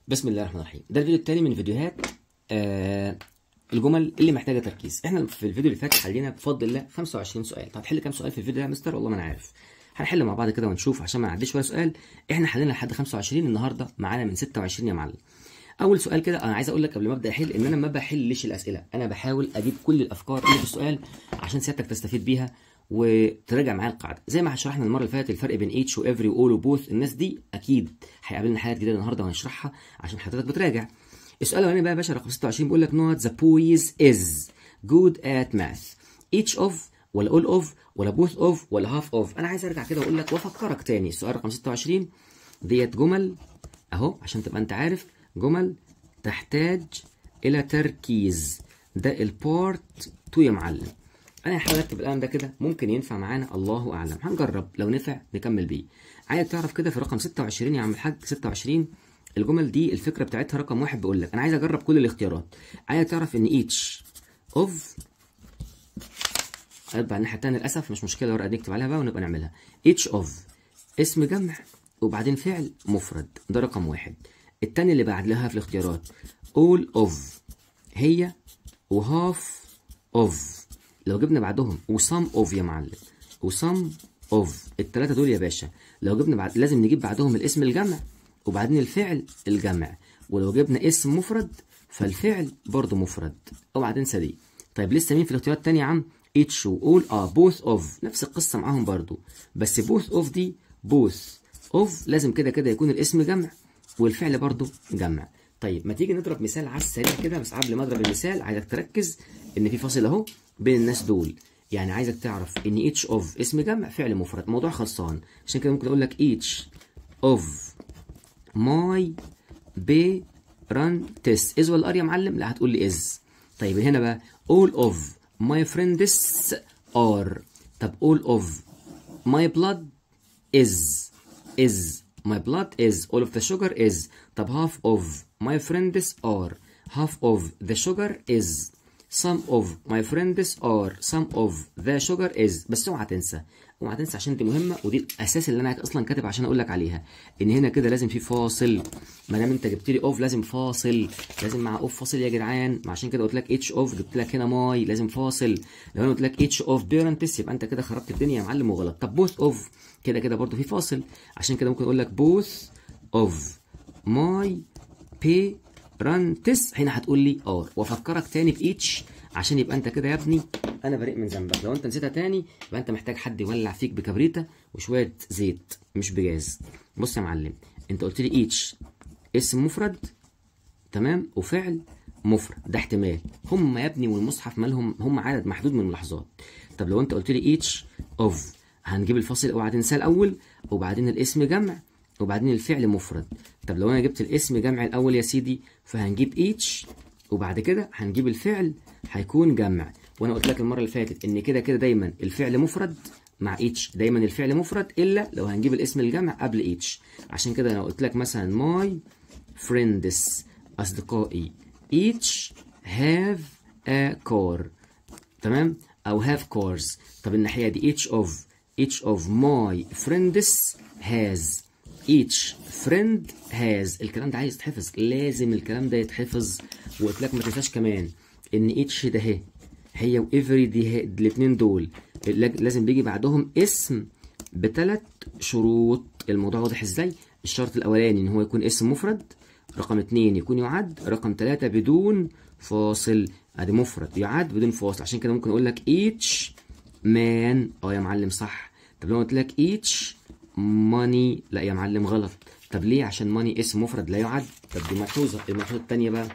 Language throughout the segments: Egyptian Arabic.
بسم الله الرحمن الرحيم ده الفيديو التاني من فيديوهات آه الجمل اللي محتاجه تركيز احنا في الفيديو اللي فات حلينا بفضل الله 25 سؤال طب هتحل كام سؤال في الفيديو ده يا مستر والله ما انا عارف هنحل مع بعض كده ونشوف عشان ما نعديش ولا سؤال احنا حلينا لحد 25 النهارده معانا من 26 يا معلم اول سؤال كده انا عايز اقول لك قبل ما ابدا احل ان انا ما بحلش الاسئله انا بحاول اجيب كل الافكار اللي في السؤال عشان سيادتك تستفيد بيها وتراجع معايا القاعده زي ما شرحنا المره اللي فاتت الفرق بين ايتش وافري واول وبوث الناس دي اكيد هيقابلنا حاجات جديده النهارده وهنشرحها عشان حضرتك بتراجع السؤال الاولاني بقى يا باشا رقم 26 بيقول لك نوت ذا بويز از جود ات ماث each اوف ولا all اوف ولا both اوف ولا half اوف انا عايز ارجع كده واقول لك وافكرك تاني السؤال رقم 26 ديت جمل اهو عشان تبقى انت عارف جمل تحتاج الى تركيز ده البارت 2 يا معلم انا هحاول اكتب القلم ده كده ممكن ينفع معانا الله اعلم هنجرب لو نفع نكمل بيه عايز تعرف كده في رقم 26 يا عم الحاج 26 الجمل دي الفكره بتاعتها رقم واحد بيقول لك انا عايز اجرب كل الاختيارات عايز تعرف ان each اوف اطبع الناحيه الثانيه للاسف مش مشكله الورقه دي نكتب عليها بقى ونبقى نعملها each اوف اسم جمع وبعدين فعل مفرد ده رقم واحد التاني اللي بعد لها في الاختيارات all اوف هي وهاف اوف لو جبنا بعدهم وسام اوف يا معلم وسام اوف الثلاثه دول يا باشا لو جبنا بعد لازم نجيب بعدهم الاسم الجمع وبعدين الفعل الجمع ولو جبنا اسم مفرد فالفعل برضه مفرد اوعى تنسى دي طيب لسه مين في الاختيارات الثانيه يا عم اتش واول اه بوث اوف نفس القصه معاهم برضه بس بوث اوف دي بوث اوف لازم كده كده يكون الاسم جمع والفعل برضه جمع طيب ما تيجي نضرب مثال على السريع كده بس قبل ما اضرب المثال عايزك تركز ان في فاصل اهو بين الناس دول يعني عايزك تعرف ان ايتش اوف اسم جمع فعل مفرد موضوع خلصان عشان كده ممكن اقول لك ايتش اوف ماي بيرنتس از ولا ار يا معلم لا هتقول لي از طيب هنا بقى all of my friends are طب all of my blood is is my blood is all of the sugar is طب half of my friends are half of the sugar is some of my friends are some of the sugar is بس اوعى تنسى اوعى تنسى عشان دي مهمه ودي الاساس اللي انا اصلا كاتب عشان اقول لك عليها ان هنا كده لازم في فاصل ما دام انت جبت لي اوف لازم فاصل لازم مع اوف فاصل يا جدعان عشان كده قلت لك اتش اوف جبت لك هنا ماي لازم فاصل لو انا قلت لك اتش اوف بيرنتس يبقى انت كده خربت الدنيا يا معلم وغلط طب بوث اوف كده كده برضو في فاصل عشان كده ممكن اقول لك بوث اوف ماي بي رانتس هنا هتقول لي ار وافكرك تاني بإيتش عشان يبقى انت كده يا ابني انا بريء من ذنبك لو انت نسيتها تاني يبقى انت محتاج حد يولع فيك بكبريته وشويه زيت مش بجاز بص يا معلم انت قلت لي ايتش اسم مفرد تمام وفعل مفرد ده احتمال هم يا ابني والمصحف مالهم هم عدد محدود من اللحظات طب لو انت قلت لي ايتش اوف هنجيب الفاصل اوعى تنساه الاول وبعدين الاسم جمع وبعدين الفعل مفرد طب لو انا جبت الاسم جمع الاول يا سيدي فهنجيب each وبعد كده هنجيب الفعل هيكون جمع وانا قلت لك المره اللي فاتت ان كده كده دايما الفعل مفرد مع each دايما الفعل مفرد الا لو هنجيب الاسم الجمع قبل each عشان كده انا قلت لك مثلا my friends اصدقائي each have a car تمام او have cars طب الناحيه دي each of each of my friends has each friend has الكلام ده عايز يتحفظ لازم الكلام ده يتحفظ وقلت لك ما تنساش كمان ان each ده هي هي وافري دي الاثنين دول لازم بيجي بعدهم اسم بثلاث شروط الموضوع واضح ازاي الشرط الاولاني ان هو يكون اسم مفرد رقم اتنين يكون يعد رقم ثلاثة بدون فاصل ادي مفرد يعد بدون فاصل عشان كده ممكن اقول لك each man اه يا معلم صح طب لو قلت لك each ماني لا يا معلم غلط طب ليه عشان ماني اسم مفرد لا يعد طب دي ملحوظه الملحوظه الثانيه بقى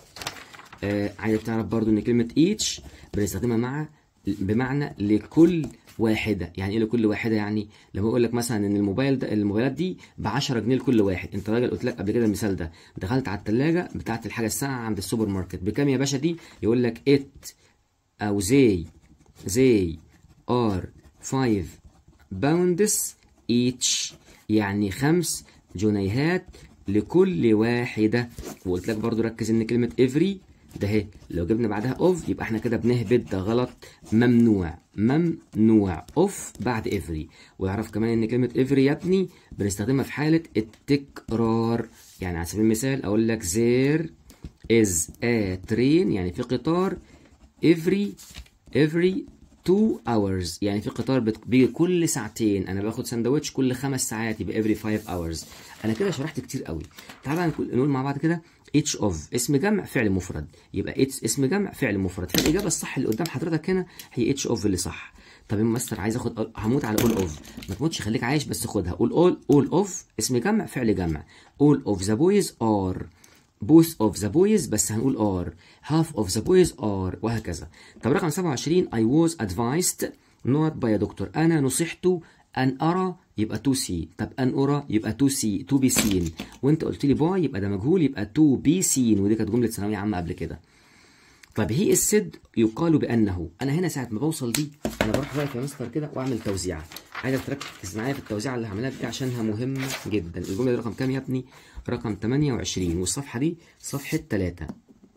آه عايز تعرف برضو ان كلمه each بنستخدمها مع بمعنى لكل واحده يعني ايه لكل واحده يعني لما اقول لك مثلا ان الموبايل ده الموبايلات دي ب 10 جنيه لكل واحد انت راجل قلت لك قبل كده المثال ده دخلت على الثلاجه بتاعت الحاجه الساعه عند السوبر ماركت بكام يا باشا دي يقول لك ات او زي زي ار 5 باوندس each يعني خمس جنيهات لكل واحدة وقلت لك برضو ركز ان كلمة every ده اهي لو جبنا بعدها اوف يبقى احنا كده بنهبط ده غلط ممنوع ممنوع اوف بعد افري ويعرف كمان ان كلمه افري يا ابني بنستخدمها في حاله التكرار يعني على سبيل المثال اقول لك there is a train يعني في قطار every every two hours يعني في قطار بت- بيجي كل ساعتين انا باخد سندوتش كل خمس ساعات يبقى every five hours انا كده شرحت كتير قوي تعال بقى نقول نقول مع بعض كده each of اسم جمع فعل مفرد يبقى each اسم جمع فعل مفرد فالاجابه الصح اللي قدام حضرتك هنا هي each of اللي صح طب يا مستر عايز اخد هموت على all of ما تموتش خليك عايش بس خدها قول all all of اسم جمع فعل جمع all of the boys are both of the boys بس هنقول are half of the boys are وهكذا طب رقم 27 I was advised not by a doctor أنا نصحت أن أرى يبقى to see طب أن أرى يبقى to see to be seen وأنت قلت لي boy يبقى ده مجهول يبقى to be seen ودي كانت جملة ثانوية عامة قبل كده طب هي السد يقال بانه انا هنا ساعه ما بوصل دي انا بروح واقف يا مستر كده واعمل توزيعه عايزك تركز معايا في التوزيعه اللي هعملها دي عشانها مهمه جدا الجمله دي رقم كام يا ابني رقم 28 والصفحه دي صفحه 3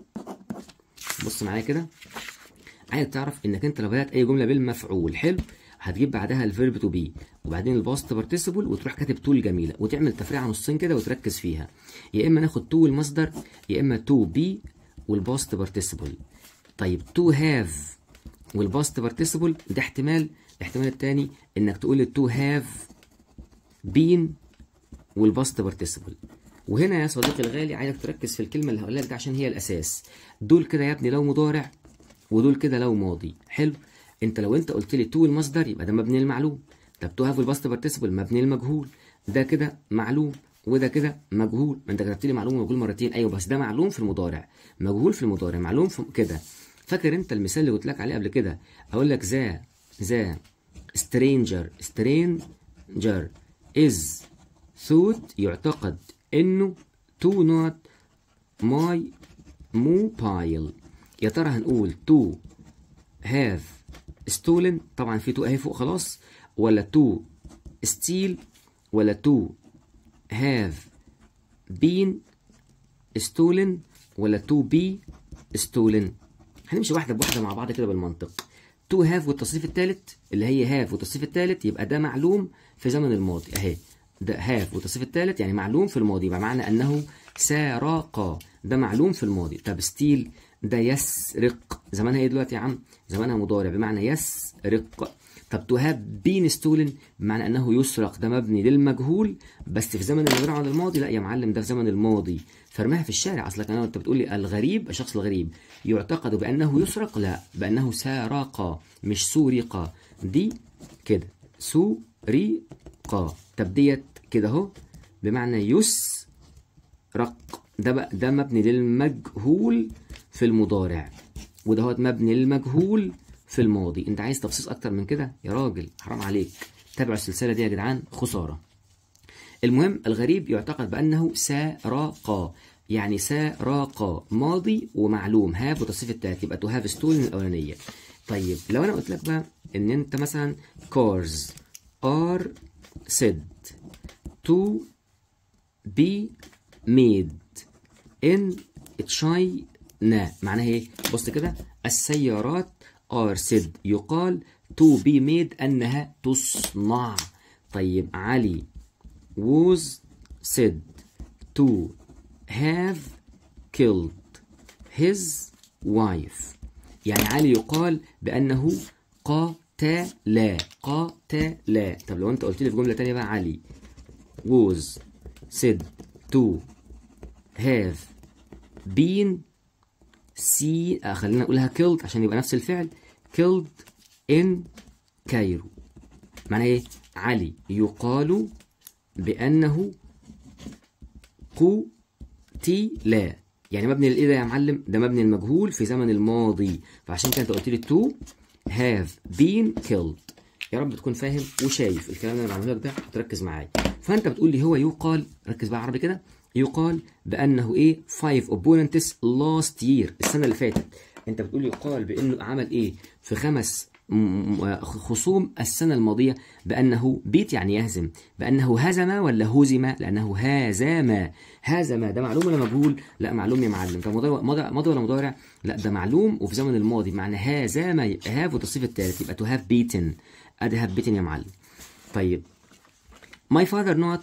بص معايا كده عايز تعرف انك انت لو بدات اي جمله بالمفعول حلو هتجيب بعدها الفيرب تو بي وبعدين الباست بارتيسيبل وتروح كاتب تو الجميله وتعمل تفريعه نصين كده وتركز فيها يا اما ناخد تو المصدر يا اما تو بي والباست بارتيسيبل طيب تو هاف والباست بارتيسيبل ده احتمال الاحتمال الثاني انك تقول تو هاف بين والباست بارتيسيبل وهنا يا صديقي الغالي عايزك تركز في الكلمه اللي هقول لك دي عشان هي الاساس دول كده يا ابني لو مضارع ودول كده لو ماضي حلو انت لو انت قلت لي تو المصدر يبقى ده مبني للمعلوم طب تو هاف الباست بارتيسيبل مبني للمجهول ده كده معلوم وده كده مجهول ما انت كتبت لي معلوم ومجهول مرتين ايوه بس ده معلوم في المضارع مجهول في المضارع معلوم في كده فاكر انت المثال اللي قلت لك عليه قبل كده اقول لك ذا ذا سترينجر سترينجر از ثوت يعتقد انه تو نوت ماي موبايل يا ترى هنقول تو هاف ستولن طبعا في تو اهي فوق خلاص ولا تو ستيل ولا تو هاف بين ستولن ولا تو بي ستولن هنمشي واحده بواحده مع بعض كده بالمنطق تو هاف والتصريف الثالث اللي هي هاف والتصريف الثالث يبقى ده معلوم في زمن الماضي اهي ده هاف والتصريف الثالث يعني معلوم في الماضي يبقى معنى انه سرق ده معلوم في الماضي طب ستيل ده يسرق زمانها ايه دلوقتي يا عم زمانها مضارع بمعنى يسرق طب تو هاف بين ستولن بمعنى انه يسرق ده مبني للمجهول بس في زمن المضارع عن الماضي لا يا معلم ده في زمن الماضي فرماها في الشارع اصلك انا انت بتقول لي الغريب الشخص الغريب يعتقد بانه يسرق لا بانه سرق مش سرق دي كده سرق طب ديت كده اهو بمعنى يسرق ده بقى ده مبني للمجهول في المضارع وده هو مبني للمجهول في الماضي انت عايز تفصيص اكتر من كده يا راجل حرام عليك تابعوا السلسله دي يا جدعان خساره المهم الغريب يعتقد بانه سرق يعني سرق ماضي ومعلوم هاف وتصريف التالت يبقى تو هاف ستول الاولانيه طيب لو انا قلت لك بقى ان انت مثلا cars are said to be made in China معناها ايه بص كده السيارات are said يقال to be made انها تصنع طيب علي was said to have killed his wife يعني علي يقال بأنه قتل قتل طب لو انت قلت لي في جملة تانية بقى علي was said to have been see آه خلينا نقولها killed عشان يبقى نفس الفعل killed in كايرو معناها ايه علي يقال بأنه قتل يعني مبني للايه ده يا معلم ده مبني المجهول في زمن الماضي فعشان كده انت قلت لي تو هاف بين كيلد يا رب تكون فاهم وشايف الكلام اللي انا بعمله لك ده تركز معايا فانت بتقول لي هو يقال ركز بقى عربي كده يقال بانه ايه 5 opponents last year السنه اللي فاتت انت بتقول يقال بانه عمل ايه في خمس خصوم السنة الماضية بأنه بيت يعني يهزم بأنه هزم ولا هزم لأنه هزم هزم ده معلوم ولا مجهول لا معلوم يا معلم طب ماضي ولا مضارع لا ده معلوم وفي زمن الماضي معنى هزم هاف والتصريف الثالث يبقى to have beaten ادي have beaten يا معلم طيب my father not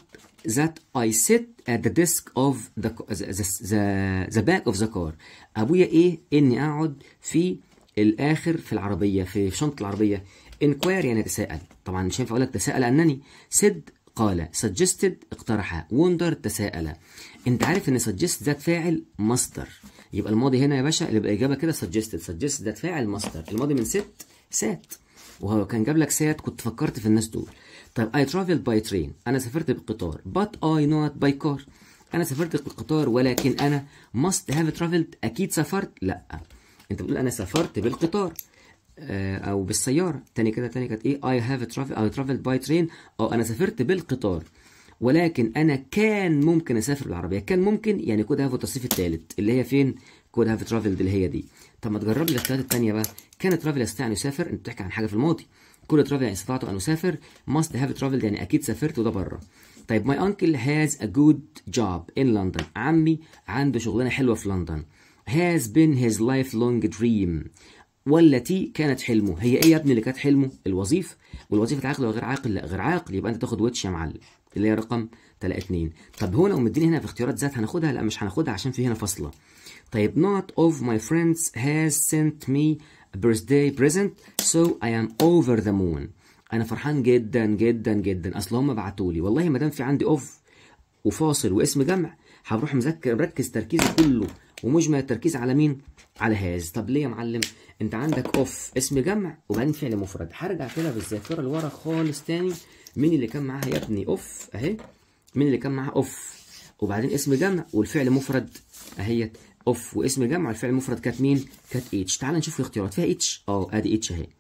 that I sit at the desk of the the, the, the back of the car ابويا ايه اني اقعد في الاخر في العربيه في شنطه العربيه inquire يعني تساءل طبعا مش هينفع اقول لك تساءل انني said قال suggested اقترح wonder تساءل انت عارف ان suggest ذات فاعل مصدر يبقى الماضي هنا يا باشا اللي بالاجابه كده suggested suggested ذات فاعل مصدر الماضي من ست سات وهو كان جاب لك سات كنت فكرت في الناس دول طيب I traveled by train أنا سافرت بالقطار but I not by car أنا سافرت بالقطار ولكن أنا must have traveled أكيد سافرت لا أنت بتقول أنا سافرت بالقطار آه، أو بالسيارة تاني كده تاني كانت إيه I have traveled I traveled by train أو أنا سافرت بالقطار ولكن أنا كان ممكن أسافر بالعربية كان ممكن يعني كود هاف التصريف الثالث اللي هي فين كود هاف traveled اللي هي دي طب ما تجرب لي الاختيارات الثانية بقى كان travel يستطيع أن يسافر أنت بتحكي عن حاجة في الماضي كل ترافل يعني استطعت ان اسافر must have traveled يعني اكيد سافرت وده بره طيب my uncle has a good job in London عمي عنده شغلانه حلوه في لندن has been his lifelong dream والتي كانت حلمه هي ايه يا ابني اللي كانت حلمه الوظيفه والوظيفه عاقل ولا غير عاقل لا غير عاقل يبقى انت تاخد ويتش يا معلم اللي هي رقم 2 طب هو لو مديني هنا في اختيارات ذات هناخدها لا مش هناخدها عشان في هنا فاصله طيب not of my friends has sent me a birthday present so I am over the moon انا فرحان جدا جدا جدا اصل هم بعتوا لي والله ما دام في عندي اوف وفاصل واسم جمع هروح مذكر مركز تركيزي كله ومجمل التركيز على مين على هاز طب ليه يا معلم انت عندك اوف اسم جمع وبعدين فعل مفرد هرجع كده بالذاكره لورا خالص تاني مين اللي كان معاها يا ابني اوف اهي مين اللي كان معاها اوف وبعدين اسم جمع والفعل مفرد اهيت اوف واسم جمع والفعل المفرد كانت مين كانت اتش تعال نشوف الاختيارات فيها اتش اه ادي اتش اهي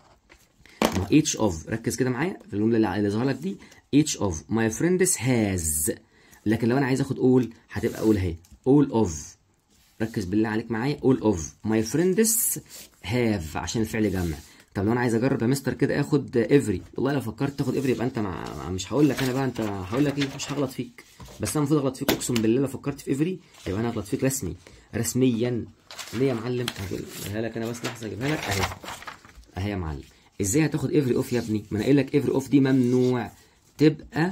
ما اتش اوف ركز كده معايا في الجمله اللي اللي ظهر لك دي اتش اوف ماي فريندز هاز لكن لو انا عايز اخد اول هتبقى اول اهي all اوف ركز بالله عليك معايا all اوف ماي فريندز هاف عشان الفعل جمع طب لو انا عايز اجرب يا مستر كده اخد افري والله لو فكرت تاخد افري يبقى انت مع... مش هقول لك انا بقى انت هقول لك ايه مش هغلط فيك بس انا المفروض اغلط فيك اقسم بالله لو فكرت في افري يبقى انا هغلط فيك رسمي رسميا ليه يا معلم هجيبها لك انا بس لحظه اجيبها لك اهي اهي يا معلم ازاي هتاخد افري اوف يا ابني ما انا قايل لك افري اوف دي ممنوع تبقى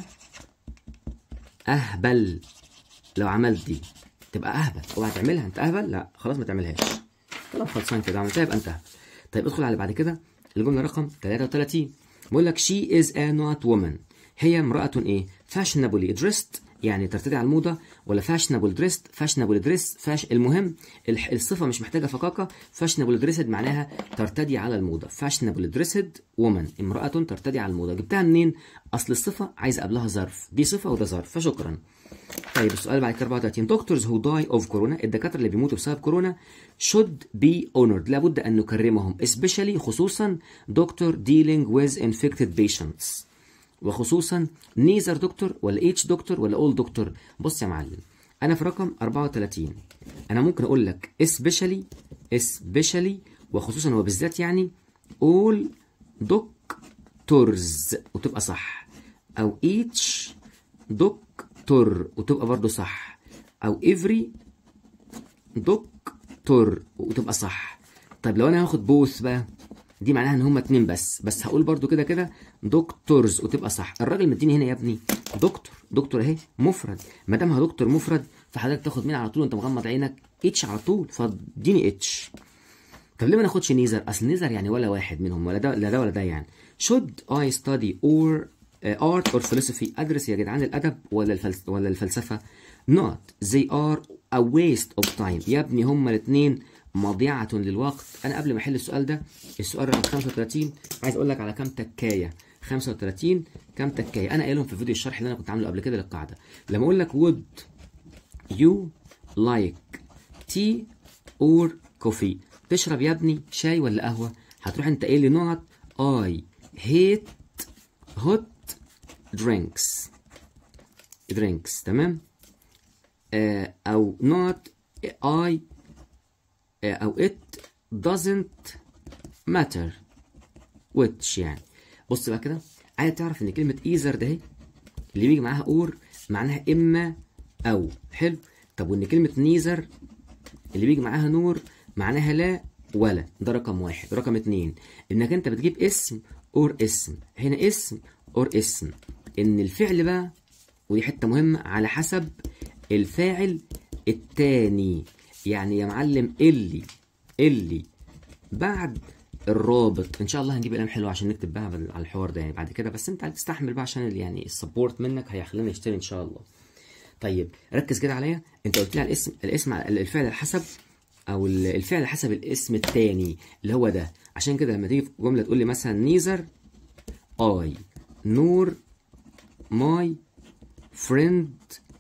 اهبل لو عملت دي تبقى اهبل اوعى تعملها انت اهبل لا خلاص ما تعملهاش طالما خلصان كده عملتها يبقى انت اهبل طيب ادخل على اللي بعد كده الجمله رقم 33 بيقول لك she is a not woman هي امرأة ايه fashionably dressed يعني ترتدي على الموضة ولا fashionable dressed fashionable dress فاش المهم الح- الصفة مش محتاجة فقاقة fashionable dressed معناها ترتدي على الموضة fashionable dressed woman امرأة ترتدي على الموضة جبتها منين أصل الصفة عايز قبلها ظرف دي صفة وده ظرف فشكرا طيب السؤال بعد كده 34 دكتورز هو داي اوف كورونا الدكاتره اللي بيموتوا بسبب كورونا should be honored لابد ان نكرمهم especially خصوصا دكتور dealing with infected patients وخصوصا نيزر دكتور ولا اتش دكتور ولا اول دكتور بص يا معلم انا في رقم 34 انا ممكن اقول لك especially especially وخصوصا وبالذات يعني all doctors وتبقى صح او each دكتور وتبقى برضو صح او every دكتور وتبقى صح طيب لو انا هاخد بوث بقى دي معناها ان هما اتنين بس بس هقول برضو كده كده دكتورز وتبقى صح الراجل مديني هنا يا ابني دكتور دكتور اهي مفرد ما دام دكتور مفرد فحضرتك تاخد مين على طول وانت مغمض عينك اتش على طول فاديني اتش طب ليه ما ناخدش نيزر اصل نيزر يعني ولا واحد منهم ولا ده لا ده ولا ده يعني should I study or uh, art or philosophy ادرس يا جدعان الادب ولا الفلس ولا الفلسفه not they are a waste of time يا ابني هما الاثنين مضيعة للوقت انا قبل ما احل السؤال ده السؤال رقم 35 عايز اقول لك على كام تكايه 35 كام تكايه انا قايلهم في فيديو الشرح اللي انا كنت عامله قبل كده للقاعده لما اقول لك would you like tea or coffee تشرب يا ابني شاي ولا قهوه هتروح انت قايل لي نقط I hate hot drinks drinks تمام آه او not I آه او it doesn't matter which يعني بص بقى كده عايز تعرف ان كلمه ايزر ده اهي اللي بيجي معاها اور معناها اما او حلو طب وان كلمه نيزر اللي بيجي معاها نور معناها لا ولا ده رقم واحد رقم اتنين انك انت بتجيب اسم اور اسم هنا اسم اور اسم ان الفعل بقى ودي حته مهمه على حسب الفاعل التاني يعني يا معلم اللي اللي بعد الرابط ان شاء الله هنجيب كلام حلو عشان نكتب بقى على الحوار ده يعني بعد كده بس انت هتستحمل بقى عشان ال- يعني السبورت منك هيخلينا نشتري ان شاء الله طيب ركز كده عليا انت قلت لي على الاسم الاسم على الفعل على حسب او ال- الفعل على حسب الاسم التاني اللي هو ده عشان كده لما تيجي في جمله تقول لي مثلا نيزر اي نور ماي فريند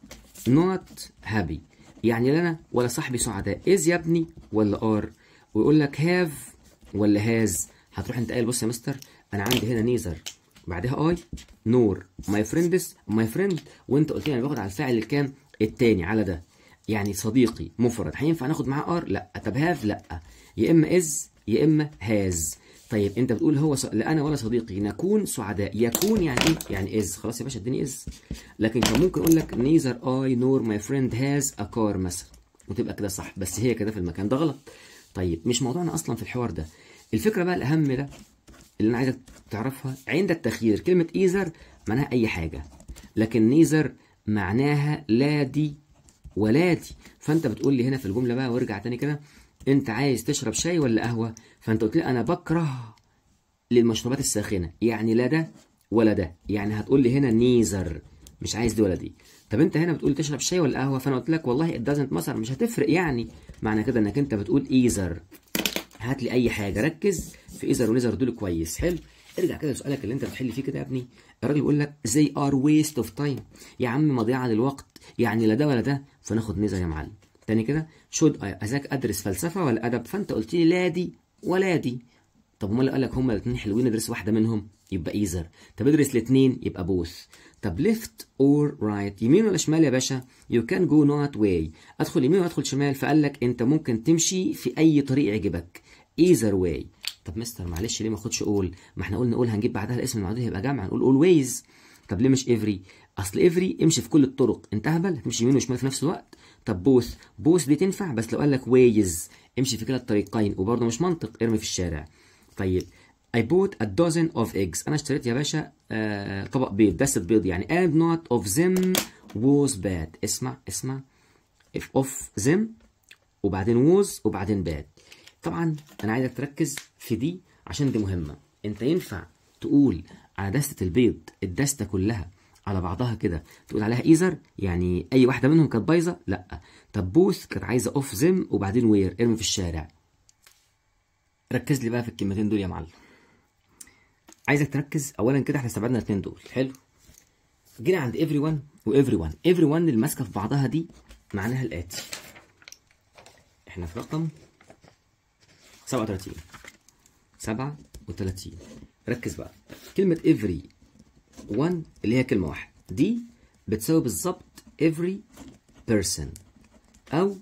نوت هابي يعني لا انا ولا صاحبي سعداء از يا ابني ولا ار ويقول لك هاف ولا هاز هتروح انت قايل بص يا مستر انا عندي هنا نيزر بعدها اي نور ماي فريندس ماي فريند وانت قلت لي انا باخد على الفاعل الكام التاني على ده يعني صديقي مفرد هينفع ناخد معاه ار لا طب هاف لا يا اما از يا اما هاز طيب انت بتقول هو س... لا انا ولا صديقي نكون سعداء يكون يعني ايه يعني از خلاص يا باشا اديني از لكن كان ممكن اقول لك neither I nor my friend has a car مثلا وتبقى كده صح بس هي كده في المكان ده غلط طيب مش موضوعنا اصلا في الحوار ده الفكره بقى الاهم ده اللي انا عايزك تعرفها عند التخيير كلمه ايزر معناها اي حاجه لكن نيزر معناها لا دي ولا دي فانت بتقول لي هنا في الجمله بقى وارجع تاني كده انت عايز تشرب شاي ولا قهوه فانت قلت لي انا بكره للمشروبات الساخنه يعني لا ده ولا ده يعني هتقول لي هنا نيزر مش عايز دي ولا دي طب انت هنا بتقول تشرب شاي ولا قهوه فانا قلت لك والله it doesn't matter مش هتفرق يعني معنى كده انك انت بتقول ايزر هات لي اي حاجه ركز في ايزر ونيزر دول كويس حلو ارجع كده لسؤالك اللي انت بتحل فيه كده يا ابني الراجل بيقول لك زي ار ويست اوف تايم يا عم مضيعه للوقت يعني لا ده ولا ده فناخد نيزر يا معلم تاني كده شود عايزك ادرس فلسفه ولا ادب فانت قلت لي لا دي ولا دي طب امال قال لك هما الاثنين حلوين ادرس واحده منهم يبقى ايزر طب ادرس الاثنين يبقى بوث طب ليفت اور رايت يمين ولا شمال يا باشا يو كان جو نوت واي ادخل يمين وادخل شمال فقال لك انت ممكن تمشي في اي طريق يعجبك ايزر واي طب مستر معلش ليه ما اخدش اول ما احنا قلنا اول هنجيب بعدها الاسم المعدود هيبقى جمع نقول اولويز طب ليه مش افري اصل افري امشي في كل الطرق انت هبل هتمشي يمين وشمال في نفس الوقت طب بوث بوث دي تنفع بس لو قال لك ويز امشي في كلا الطريقين وبرضه مش منطق ارمي في الشارع طيب I bought a dozen of eggs أنا اشتريت يا باشا آه طبق بيض دستة بيض يعني and not of them was bad اسمع اسمع if of them وبعدين was وبعدين bad طبعا أنا عايزك تركز في دي عشان دي مهمة أنت ينفع تقول على دستة البيض الدستة كلها على بعضها كده تقول عليها ايزر يعني اي واحده منهم كانت بايظه لا طب بوث كانت عايزه اوف زم وبعدين وير ارمي في الشارع ركز لي بقى في الكلمتين دول يا معلم عايزك تركز اولا كده احنا استبعدنا الاثنين دول حلو جينا عند every one و every one every one اللي ماسكه في بعضها دي معناها الاتي احنا في رقم 37 37 ركز بقى كلمة every one اللي هي كلمة واحدة دي بتساوي بالظبط every person أو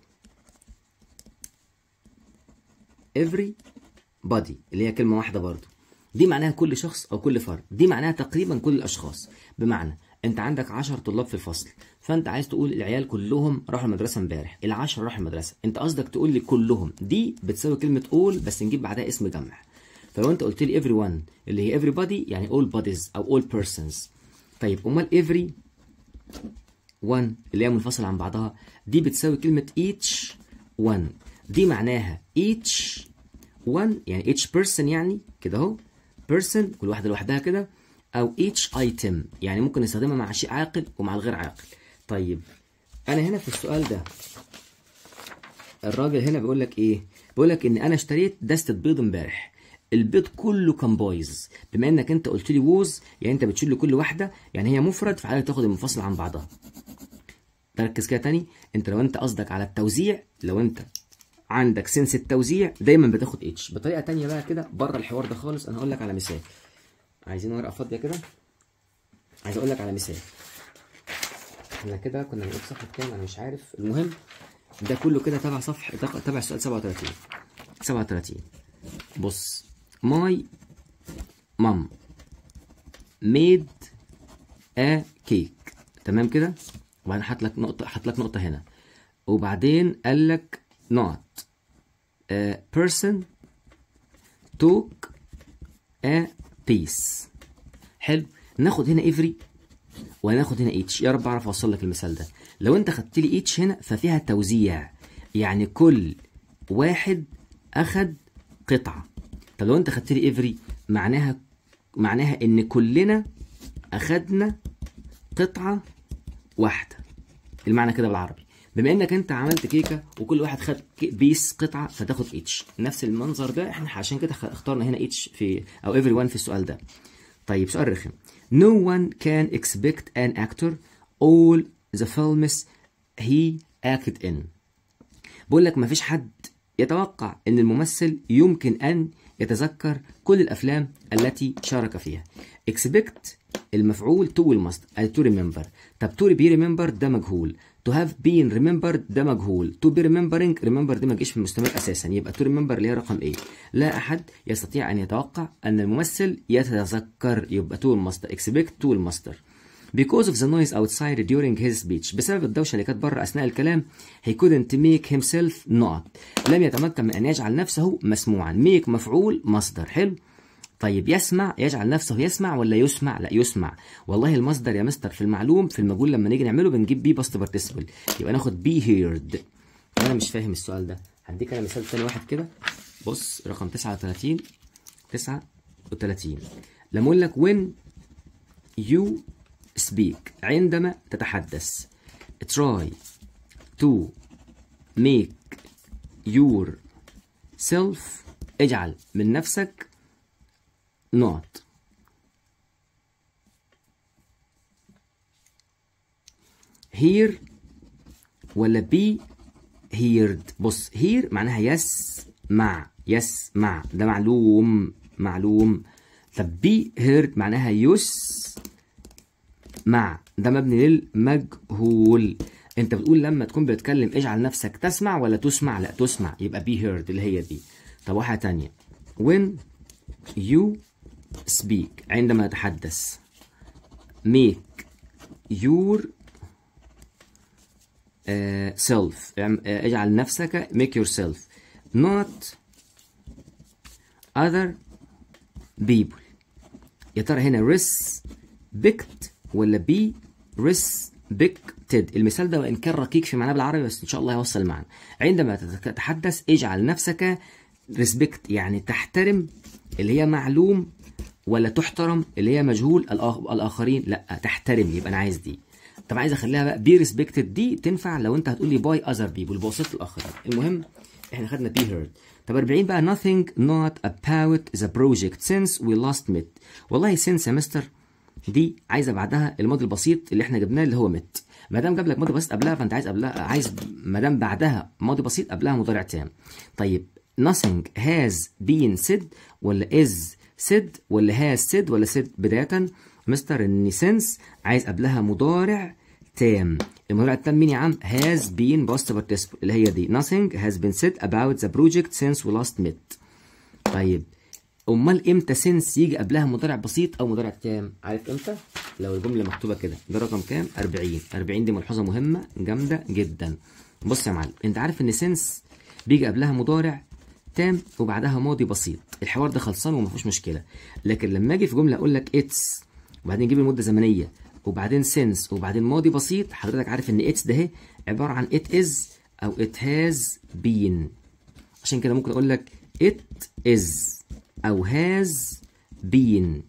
every body اللي هي كلمة واحدة برضو دي معناها كل شخص أو كل فرد دي معناها تقريبا كل الأشخاص بمعنى أنت عندك 10 طلاب في الفصل فأنت عايز تقول العيال كلهم راحوا المدرسة امبارح العشرة راحوا المدرسة أنت قصدك تقول لي كلهم دي بتساوي كلمة all بس نجيب بعدها اسم جمع فلو أنت قلت لي everyone اللي هي everybody يعني all bodies أو all persons طيب أمال every one اللي هي منفصلة عن بعضها دي بتساوي كلمة each one دي معناها each one يعني each person يعني كده اهو person كل واحدة لوحدها كده أو each item يعني ممكن نستخدمها مع شيء عاقل ومع الغير عاقل طيب أنا هنا في السؤال ده الراجل هنا بيقول لك إيه؟ بيقول لك إن أنا اشتريت دستة بيض امبارح البيض كله كان بايظ بما انك انت قلت لي ووز يعني انت بتشيل كل واحده يعني هي مفرد فعايزك تاخد المنفصل عن بعضها تركز كده تاني انت لو انت قصدك على التوزيع لو انت عندك سنس التوزيع دايما بتاخد اتش بطريقه تانية بقى كده بره الحوار ده خالص انا هقول لك على مثال عايزين ورقه فاضيه كده عايز اقول لك على مثال احنا كده كنا بنقول صفحه كام انا مش عارف المهم ده كله كده تبع صفحه تبع السؤال 37 37 بص ماي مام ميد ا كيك تمام كده وبعدين حط لك نقطه حط لك نقطه هنا وبعدين قال لك not a person took a piece حلو ناخد هنا every وهناخد هنا each يا رب اعرف اوصل لك المثال ده لو انت خدت لي each هنا ففيها توزيع يعني كل واحد اخد قطعه طب لو انت خدت لي every معناها معناها ان كلنا اخدنا قطعه واحده المعنى كده بالعربي بما انك انت عملت كيكه وكل واحد خد كي- بيس قطعه فتاخد اتش نفس المنظر ده احنا عشان كده خ- اخترنا هنا اتش في او every one في السؤال ده طيب سؤال رخم no one can expect an actor all the films he acted in بقول لك مفيش حد يتوقع ان الممثل يمكن ان يتذكر كل الافلام التي شارك فيها expect المفعول to والمصدر أي to remember طب to be remembered ده مجهول to have been remembered ده مجهول to be remembering remember دي ما جيش في المستمر اساسا يبقى to remember اللي هي رقم ايه لا احد يستطيع ان يتوقع ان الممثل يتذكر يبقى to المصدر expect to المصدر Because of the noise outside during his speech بسبب الدوشة اللي كانت بره أثناء الكلام he couldn't make himself not لم يتمكن من أن يجعل نفسه مسموعا make مفعول مصدر حلو طيب يسمع يجعل نفسه يسمع ولا يسمع لا يسمع والله المصدر يا مستر في المعلوم في المجهول لما نيجي نعمله بنجيب بي باست participle يبقى ناخد بي heard انا مش فاهم السؤال ده هديك انا مثال تاني واحد كده بص رقم 39 39 لما اقول لك when you speak عندما تتحدث try to make yourself اجعل من نفسك not hear ولا be heard بص hear معناها يسمع يسمع ده معلوم معلوم طب be heard معناها يسمع ده مبني للمجهول انت بتقول لما تكون بتتكلم اجعل نفسك تسمع ولا تسمع لا تسمع يبقى be heard اللي هي دي طب واحدة تانية when you speak عندما تتحدث make your uh, self اعم- آه، اجعل نفسك make yourself not other people يا ترى هنا respect ولا be respected المثال ده وان كان ركيك في معناه بالعربي بس ان شاء الله هيوصل المعنى عندما تتحدث اجعل نفسك respect يعني تحترم اللي هي معلوم ولا تحترم اللي هي مجهول الآخ- الاخرين لا تحترم يبقى انا عايز دي طب عايز اخليها بقى بي ريسبكتد دي تنفع لو انت هتقول لي باي اذر بيبول بواسطه الاخرين المهم احنا خدنا بي هيرد طب 40 بقى nothing not about the project since we last met والله since يا مستر دي عايزه بعدها الماضي البسيط اللي احنا جبناه اللي هو مت ما دام جاب لك ماضي بسيط قبلها فانت عايز قبلها عايز ما دام بعدها ماضي بسيط قبلها مضارع تام طيب nothing has been said ولا is said ولا has said ولا said بدايه مستر ان since عايز قبلها مضارع تام المضارع التام مين يا عم has been past participle اللي هي دي nothing has been said about the project since we last met طيب امال امتى سنس يجي قبلها مضارع بسيط او مضارع تام عارف امتى لو الجمله مكتوبه كده ده رقم كام 40 40 دي ملحوظه مهمه جامده جدا بص يا معلم انت عارف ان سنس بيجي قبلها مضارع تام وبعدها ماضي بسيط الحوار ده خلصان وما فيهوش مشكله لكن لما اجي في جمله اقول لك اتس وبعدين نجيب المده الزمنيه وبعدين سنس وبعدين ماضي بسيط حضرتك عارف ان اتس ده اهي عباره عن ات از او ات هاز بين عشان كده ممكن اقول لك it is او has been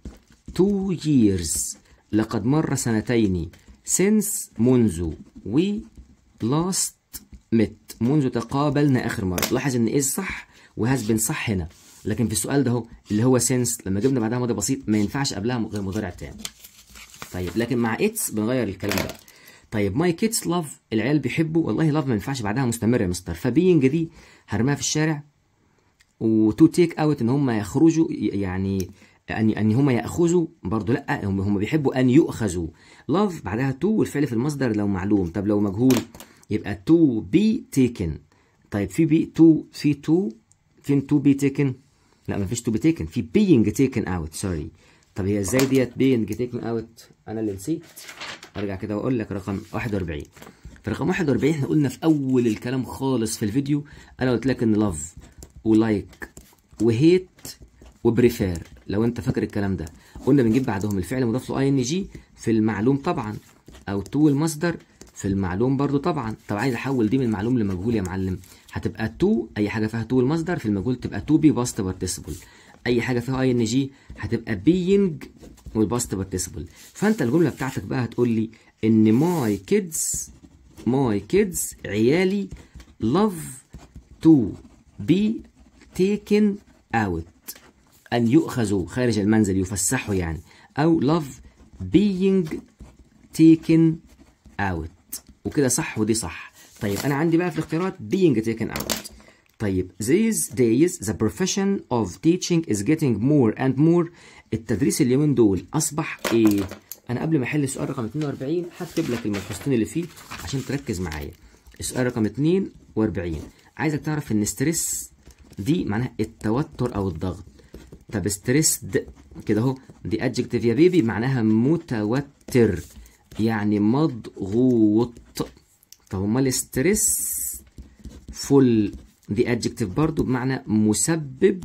two years لقد مر سنتين since منذ we last met منذ تقابلنا اخر مره لاحظ ان is صح وهاز been صح هنا لكن في السؤال ده هو اللي هو since لما جبنا بعدها ماضي بسيط ما ينفعش قبلها غير مضارع تام طيب لكن مع اتس بنغير الكلام ده طيب ماي كيدز لاف العيال بيحبوا والله لاف ما ينفعش بعدها مستمر يا مستر فبينج دي هرميها في الشارع وتو تيك اوت ان هم يخرجوا يعني ان ان هم ياخذوا برضه لا هم هم بيحبوا ان يؤخذوا لاف بعدها تو والفعل في المصدر لو معلوم طب لو مجهول يبقى تو بي تيكن طيب في بي تو في تو فين تو بي تيكن لا ما فيش تو بي تيكن في بينج تيكن اوت سوري طب هي ازاي ديت بينج تيكن اوت انا اللي نسيت ارجع كده واقول لك رقم 41 في رقم 41 احنا قلنا في اول الكلام خالص في الفيديو انا قلت لك ان لاف ولايك وهيت وبريفير لو انت فاكر الكلام ده قلنا بنجيب بعدهم الفعل مضاف له اي ان جي في المعلوم طبعا او تو المصدر في المعلوم برضو طبعا طب عايز احول دي من معلوم لمجهول يا معلم هتبقى تو اي حاجه فيها تو المصدر في المجهول تبقى تو بي باست بارتيسيبل اي حاجه فيها اي ان جي هتبقى بينج والباست بارتيسيبل فانت الجمله بتاعتك بقى هتقول لي ان ماي كيدز ماي كيدز عيالي love to be taken out أن يؤخذوا خارج المنزل يفسحوا يعني أو love being taken out وكده صح ودي صح طيب أنا عندي بقى في الاختيارات being taken out طيب these days the profession of teaching is getting more and more التدريس اليومين دول أصبح إيه؟ أنا قبل ما أحل السؤال رقم 42 هكتب لك الملخصتين اللي فيه عشان تركز معايا السؤال رقم 42 عايزك تعرف إن ستريس دي معناها التوتر أو الضغط طب ستريسد كده اهو دي ادجكتيف يا بيبي معناها متوتر يعني مضغوط طب امال ستريس فول دي ادجكتيف برضو بمعنى مسبب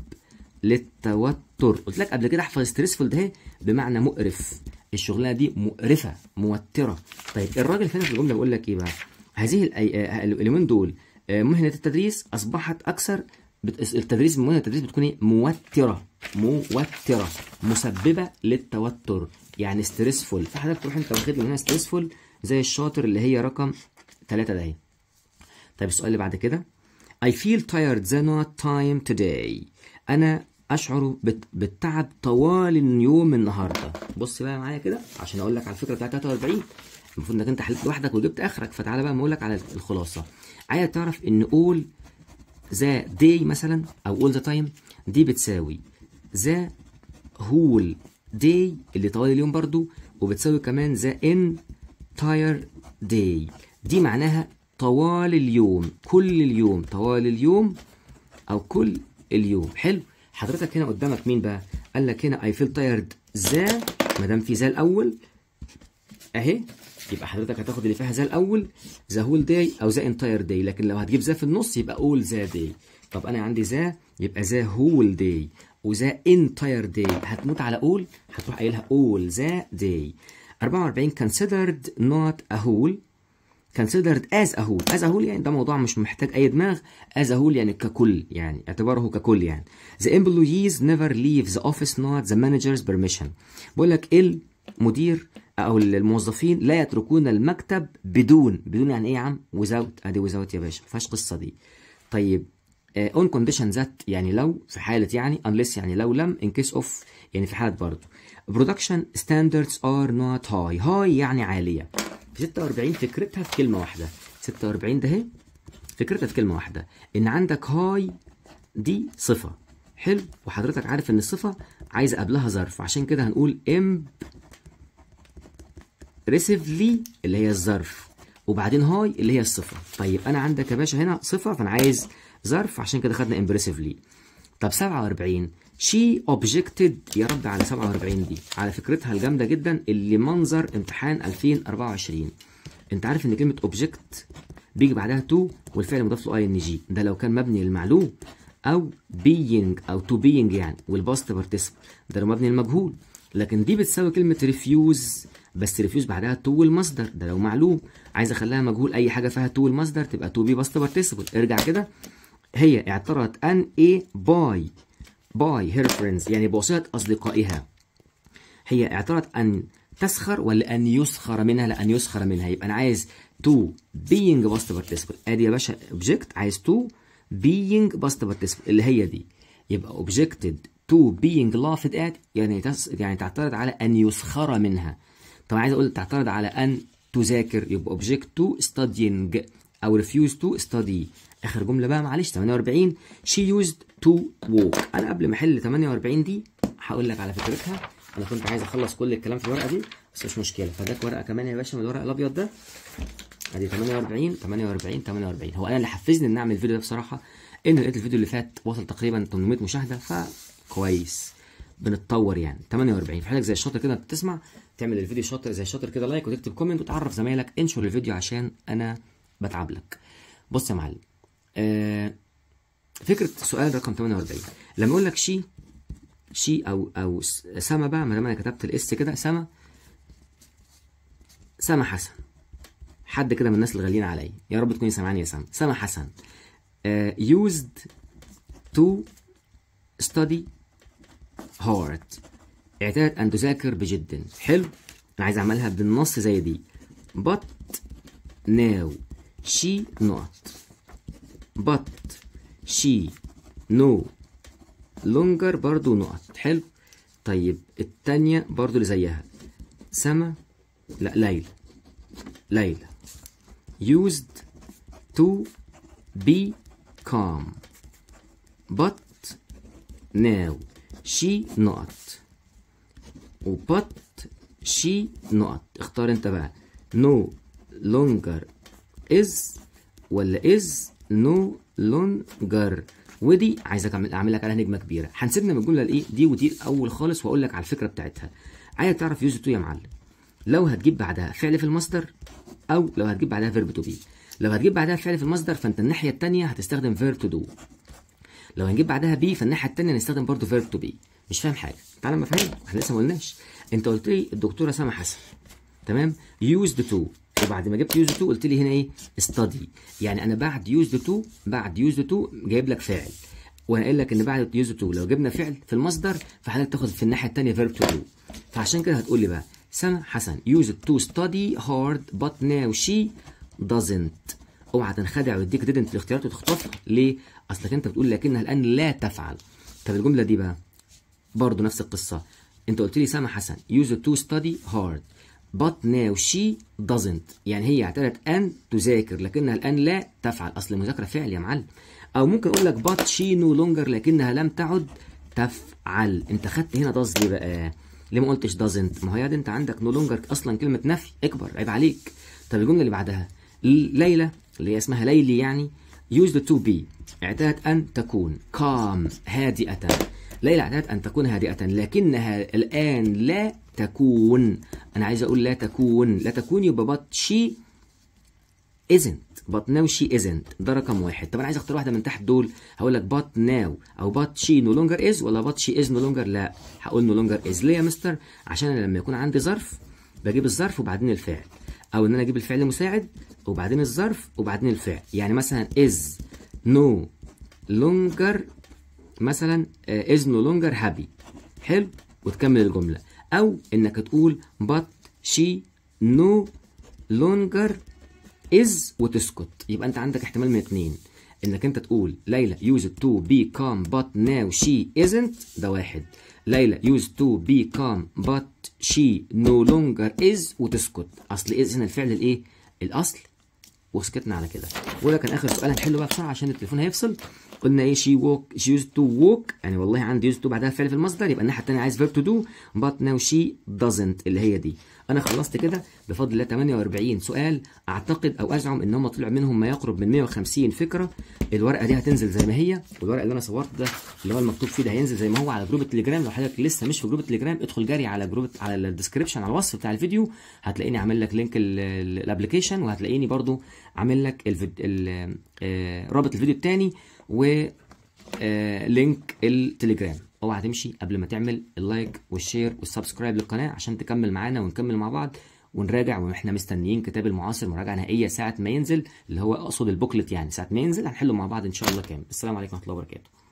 للتوتر قلت لك قبل كده احفظ ستريسفول ده بمعنى مقرف الشغلانه دي مقرفه موتره طيب الراجل هنا في الجمله بيقول لك ايه بقى هذه اليومين دول مهنه التدريس اصبحت اكثر التدريس مهنه التدريس بتكون ايه موتره موتره مسببه للتوتر يعني ستريسفول فحضرتك تروح انت واخد من هنا ستريسفول زي الشاطر اللي هي رقم 3 ده طيب السؤال اللي بعد كده I feel tired the not time today أنا أشعر بالتعب طوال اليوم النهاردة بص بقى معايا كده عشان أقول لك على الفكرة بتاعت 43 المفروض إنك أنت حليت لوحدك وجبت آخرك فتعالى بقى أقول لك على الخلاصة عايز تعرف إن all ذا day مثلا أو all the time دي بتساوي ذا whole day اللي طوال اليوم برضو وبتساوي كمان ذا entire day دي معناها طوال اليوم كل اليوم طوال اليوم او كل اليوم حلو حضرتك هنا قدامك مين بقى قال لك هنا I feel tired ذا ما دام في ذا الاول اهي يبقى حضرتك هتاخد اللي فيها ذا الاول ذا هول داي او ذا انتاير داي لكن لو هتجيب ذا في النص يبقى اول ذا داي طب انا عندي ذا يبقى ذا هول داي وذا انتاير داي هتموت على اول هتروح قايلها اول ذا داي 44 considered not a whole considered as a whole as a whole يعني ده موضوع مش محتاج اي دماغ as a whole يعني ككل يعني اعتباره ككل يعني the employees never leave the office not the manager's permission بقول لك المدير او الموظفين لا يتركون المكتب بدون بدون يعني ايه يا عم without ادي without يا باشا ما فيهاش قصه دي طيب uh, on condition that يعني لو في حاله يعني unless يعني لو لم in case of يعني في حاله برضه production standards are not high high يعني عاليه في 46 فكرتها في كلمه واحده 46 ده اهي فكرتها في كلمه واحده ان عندك هاي دي صفه حلو وحضرتك عارف ان الصفه عايزه قبلها ظرف عشان كده هنقول ام ريسيفلي اللي هي الظرف وبعدين هاي اللي هي الصفه طيب انا عندك يا باشا هنا صفه فانا عايز ظرف عشان كده خدنا امبرسيفلي طب 47 شي اوبجكتد يا رب على 47 دي على فكرتها الجامده جدا اللي منظر امتحان 2024 انت عارف ان كلمه اوبجكت بيجي بعدها تو والفعل مضاف له اي ان جي ده لو كان مبني للمعلوم او بينج او تو بينج يعني والباست بارتيسيبل ده لو مبني للمجهول لكن دي بتساوي كلمه ريفيوز بس ريفيوز بعدها تو والمصدر ده لو معلوم عايز اخليها مجهول اي حاجه فيها تو والمصدر تبقى تو بي باست بارتيسيبل ارجع كده هي اعترضت ان ايه باي باي هير فريندز يعني بواسطه اصدقائها هي اعترضت ان تسخر ولا ان يسخر منها لا ان يسخر منها يبقى انا عايز تو being past participle ادي يا باشا object عايز تو being past participle اللي هي دي يبقى objected to being laughed at يعني تس يعني تعترض على ان يسخر منها طب عايز اقول تعترض على ان تذاكر يبقى object to studying او refuse to study اخر جمله بقى معلش 48 she used to walk انا قبل ما احل 48 دي هقول لك على فكرتها انا كنت عايز اخلص كل الكلام في الورقه دي بس مش مشكله فداك ورقه كمان يا باشا من الورق الابيض ده ادي 48 48 48 هو انا اللي حفزني ان اعمل الفيديو ده بصراحه ان لقيت الفيديو اللي فات وصل تقريبا 800 مشاهده فكويس بنتطور يعني 48 في حالك زي الشاطر كده بتسمع تعمل الفيديو شاطر زي الشاطر كده لايك وتكتب كومنت وتعرف زمايلك انشر الفيديو عشان انا بتعب لك بص يا معلم آه فكره سؤال رقم 48 لما اقول لك شي شي او او س- سما بقى ما دام انا كتبت الاس كده سما سما حسن حد كده من الناس اللي غاليين عليا يا رب تكوني سامعاني يا سما سما حسن uh, used to study hard اعتادت ان تذاكر بجد حلو انا عايز اعملها بالنص زي دي but now she not but she no longer برضو نقط حلو طيب التانية برضو اللي زيها سما لا ليلى ليلى used to be calm but now she not و but she not اختار انت بقى no longer is ولا is no longer ودي عايزك اعمل اعمل لك عليها نجمه كبيره هنسيبنا من الجمله الايه دي ودي الاول خالص واقول لك على الفكره بتاعتها عايزك تعرف يوز تو يا معلم لو هتجيب بعدها فعل في المصدر او لو هتجيب بعدها فيرب تو بي لو هتجيب بعدها فعل في المصدر فانت الناحيه الثانيه هتستخدم فيرب تو دو لو هنجيب بعدها بي فالناحيه الثانيه هنستخدم برضو فيرب تو بي مش فاهم حاجه تعالى ما فاهم احنا لسه ما قلناش انت قلت لي الدكتوره سما حسن تمام used to وبعد ما جبت used to قلت لي هنا ايه study يعني انا بعد used to بعد used to جايب لك فاعل وانا قايل لك ان بعد used to لو جبنا فعل في المصدر فحضرتك تاخد في الناحيه الثانيه verb to do فعشان كده هتقول لي بقى سما حسن used to study hard but now she doesn't اوعى تنخدع ويديك didn't الاختيارات وتخطفها ليه؟ اصلك انت بتقول لكنها الان لا تفعل طب الجمله دي بقى برضه نفس القصة انت قلت لي سما حسن used to study hard but now she doesn't يعني هي اعتادت ان تذاكر لكنها الان لا تفعل اصل المذاكرة فعل يا معلم او ممكن اقول لك but she no longer لكنها لم تعد تفعل انت خدت هنا does ليه بقى ليه ما قلتش doesn't ما هو يا دي انت عندك no longer اصلا كلمة نفي اكبر عيب عليك طب الجملة اللي بعدها ليلى اللي هي اسمها ليلي يعني used to be اعتادت ان تكون calm هادئة ليلى اعتادت ان تكون هادئة لكنها الان لا تكون انا عايز اقول لا تكون لا تكون يبقى but she isn't but now she isn't ده رقم واحد طب انا عايز اختار واحده من تحت دول هقول لك but now او but she no longer is ولا but she is no longer لا هقول no longer is ليه يا مستر عشان انا لما يكون عندي ظرف بجيب الظرف وبعدين الفعل او ان انا اجيب الفعل المساعد وبعدين الظرف وبعدين الفعل يعني مثلا is no longer مثلا آه، is no longer happy حلو وتكمل الجمله او انك تقول but she no longer is وتسكت يبقى انت عندك احتمال من اتنين انك انت تقول ليلى used to be calm but now she isn't ده واحد ليلى used to be calm but she no longer is وتسكت اصل is هنا الفعل الايه الاصل وسكتنا على كده وده كان اخر سؤال هنحله بقى بسرعه عشان التليفون هيفصل قلنا ايه شي ووك شي used to walk يعني والله عندي used to بعدها فعل في المصدر يبقى الناحيه الثانيه عايز verb to do but now she doesn't اللي هي دي انا خلصت كده بفضل الله 48 سؤال اعتقد او ازعم ان هم طلع منهم ما يقرب من 150 فكره الورقه دي هتنزل زي ما هي والورقه اللي انا صورت ده اللي هو المكتوب فيه ده هينزل زي ما هو على جروب التليجرام لو حضرتك لسه مش في جروب التليجرام ادخل جري على جروب على الديسكربشن على الوصف بتاع الفيديو هتلاقيني عامل لك لينك الابلكيشن وهتلاقيني برضو عامل لك الفيد... ال... آه، رابط الفيديو الثاني و آه، لينك التليجرام اوعى تمشي قبل ما تعمل اللايك والشير والسبسكرايب للقناه عشان تكمل معانا ونكمل مع بعض ونراجع واحنا مستنيين كتاب المعاصر مراجعه نهائيه ساعه ما ينزل اللي هو اقصد البوكلت يعني ساعه ما ينزل هنحله مع بعض ان شاء الله كامل السلام عليكم ورحمه الله وبركاته